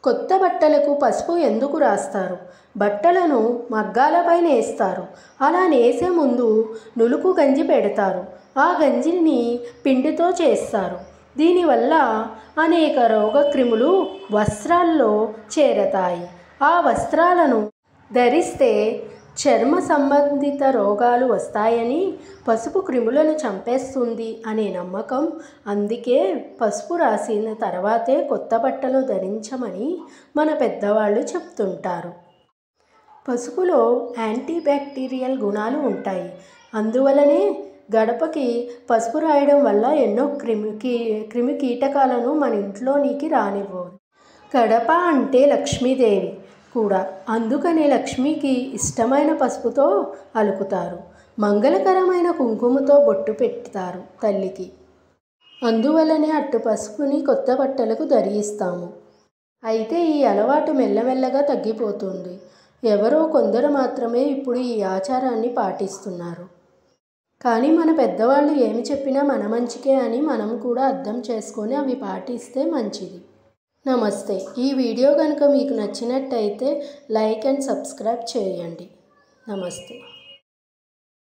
కొత్త బట్టలకు పసుపు ఎందుకు రాస్తారు బట్టలను మగ్గాలపైన వేస్తారు అలా నేసే ముందు నులుకు గంజి పెడతారు ఆ గంజిని పిండితో చేస్తారు దీనివల్ల అనేక రోగక్రిములు వస్త్రాల్లో చేరతాయి ఆ వస్త్రాలను ధరిస్తే చర్మ సంబంధిత రోగాలు వస్తాయని పసుపు క్రిములను చంపేస్తుంది అనే నమ్మకం అందుకే పసుపు రాసిన తర్వాతే కొత్త బట్టలు ధరించమని మన పెద్దవాళ్ళు చెప్తుంటారు పసుపులో యాంటీ బ్యాక్టీరియల్ గుణాలు ఉంటాయి అందువలనే గడపకి పసుపు రాయడం వల్ల ఎన్నో క్రిమి కీ క్రిమి కీటకాలను మన ఇంట్లోనికి రానివ్వవు గడప అంటే లక్ష్మీదేవి కూడా అందుకనే లక్ష్మికి ఇష్టమైన పసుపుతో అలుకుతారు మంగళకరమైన కుంకుమతో బొట్టు పెడతారు తల్లికి అందువలనే అట్టు పసుపుని కొత్త బట్టలకు ధరిస్తాము అయితే ఈ అలవాటు మెల్లమెల్లగా తగ్గిపోతుంది ఎవరో కొందరు మాత్రమే ఇప్పుడు ఈ ఆచారాన్ని పాటిస్తున్నారు కానీ మన పెద్దవాళ్ళు ఏమి చెప్పినా మన మంచికే అని మనం కూడా అర్థం చేసుకొని అవి పాటిస్తే మంచిది నమస్తే ఈ వీడియో కనుక మీకు నచ్చినట్టయితే లైక్ అండ్ సబ్స్క్రైబ్ చేయండి నమస్తే